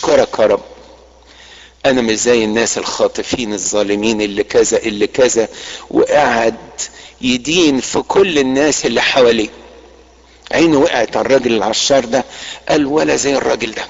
اشكرك يا رب انا مش زي الناس الخاطفين الظالمين اللي كذا اللي كذا وقعد يدين في كل الناس اللي حواليه عينه وقعت على الراجل العشار ده قال ولا زي الراجل ده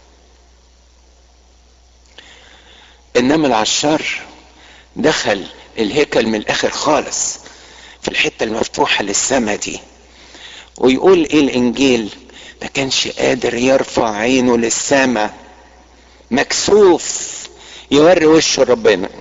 انما العشار دخل الهيكل من الاخر خالص في الحته المفتوحه للسما دي ويقول ايه الانجيل ما كانش قادر يرفع عينه للسما مكسوف يوري وشه ربنا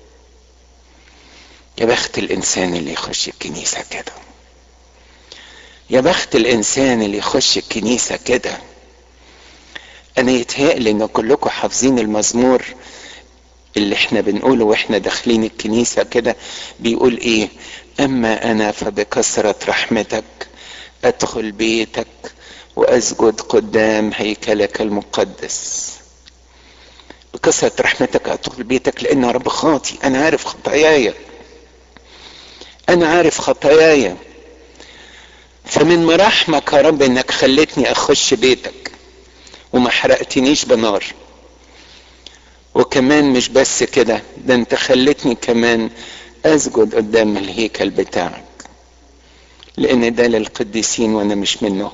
يا بخت الانسان اللي يخش الكنيسه كده يا بخت الانسان اللي يخش الكنيسه كده انا يتهيألي ان كلكم حافظين المزمور اللي احنا بنقوله واحنا داخلين الكنيسة كده بيقول ايه اما انا فبكثرة رحمتك ادخل بيتك واسجد قدام هيكلك المقدس بكثرة رحمتك ادخل بيتك لان يا رب خاطي انا عارف خطاياي انا عارف خطاياي فمن مراحمك يا رب انك خلتني اخش بيتك وما حرقتنيش بنار وكمان مش بس كده ده انت خلتني كمان اسجد قدام الهيكل بتاعك لان ده للقديسين وانا مش منهم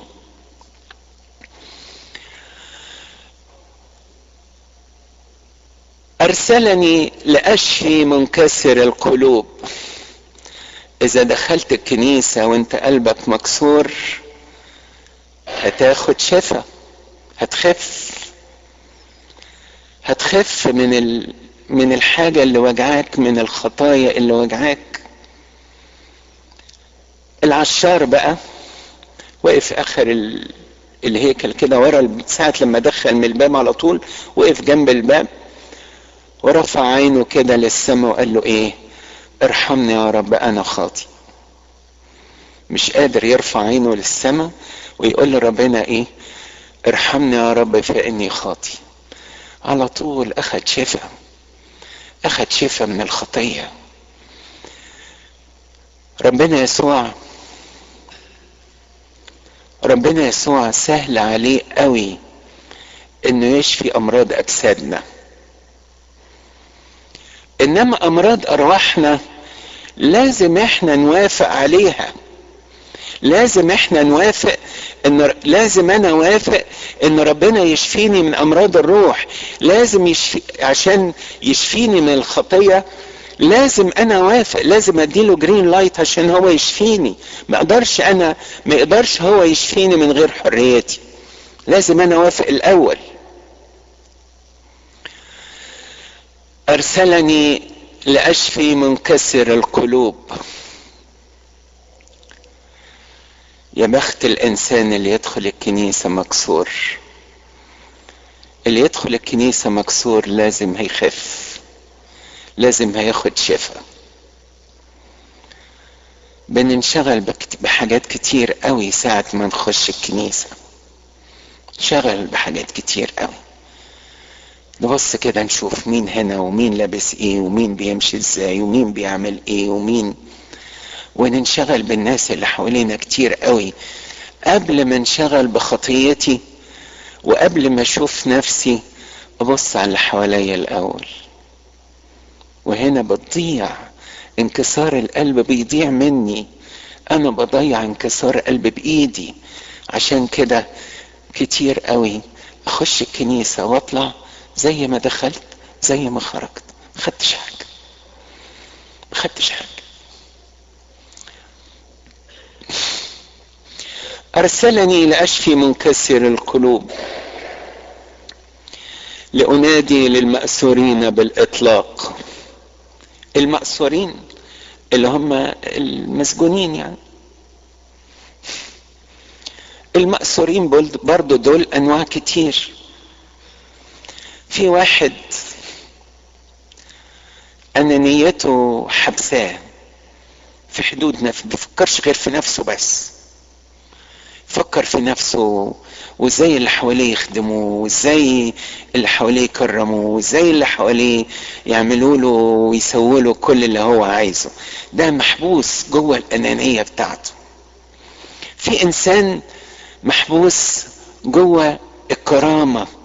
ارسلني لاشفي منكسر القلوب اذا دخلت الكنيسه وانت قلبك مكسور هتاخد شفا هتخف هتخف من ال... من الحاجه اللي وجعاك من الخطايا اللي وجعاك العشار بقى وقف اخر ال... الهيكل كده ورا ساعة لما دخل من الباب على طول وقف جنب الباب ورفع عينه كده للسماء وقال له ايه ارحمني يا رب انا خاطي مش قادر يرفع عينه للسماء ويقول لربنا ايه ارحمني يا رب فاني خاطي على طول اخد شفاء اخد شفاء من الخطيه ربنا يسوع ربنا يسوع سهل عليه قوي انه يشفي امراض اجسادنا انما امراض ارواحنا لازم احنا نوافق عليها لازم احنا نوافق ان لازم انا اوافق ان ربنا يشفيني من امراض الروح لازم يشفي عشان يشفيني من الخطيه لازم انا اوافق لازم اديله جرين لايت عشان هو يشفيني ما اقدرش انا ما يقدرش هو يشفيني من غير حريتي لازم انا اوافق الاول ارسلني لاشفي منكسر القلوب يا بخت الانسان اللي يدخل الكنيسه مكسور اللي يدخل الكنيسه مكسور لازم هيخف لازم هياخد شفاء بننشغل بحاجات كتير قوي ساعة ما نخش الكنيسة شغل بحاجات كتير قوي نبص كده نشوف مين هنا ومين لابس ايه ومين بيمشي ازاي ومين بيعمل ايه ومين وننشغل بالناس اللي حوالينا كتير قوي قبل ما انشغل بخطيتي وقبل ما اشوف نفسي ابص على اللي حواليا الاول وهنا بتضيع انكسار القلب بيضيع مني انا بضيع انكسار قلب بايدي عشان كده كتير قوي اخش الكنيسه واطلع زي ما دخلت زي ما خرجت ما خدتش حاجه ما خدتش حاجه ارسلني لاشفي منكسر القلوب لانادي للماسورين بالاطلاق المأسورين اللي هم المسجونين يعني المأسورين برضو دول أنواع كتير في واحد أنانيته حبساه في حدود نفسه بيفكرش غير في نفسه بس فكر في نفسه وازاي اللي حواليه يخدموه وازاي اللي حواليه يكرموه وازاي اللي حواليه يعملوا له ويسووا له كل اللي هو عايزه ده محبوس جوه الانانيه بتاعته في انسان محبوس جوه الكرامه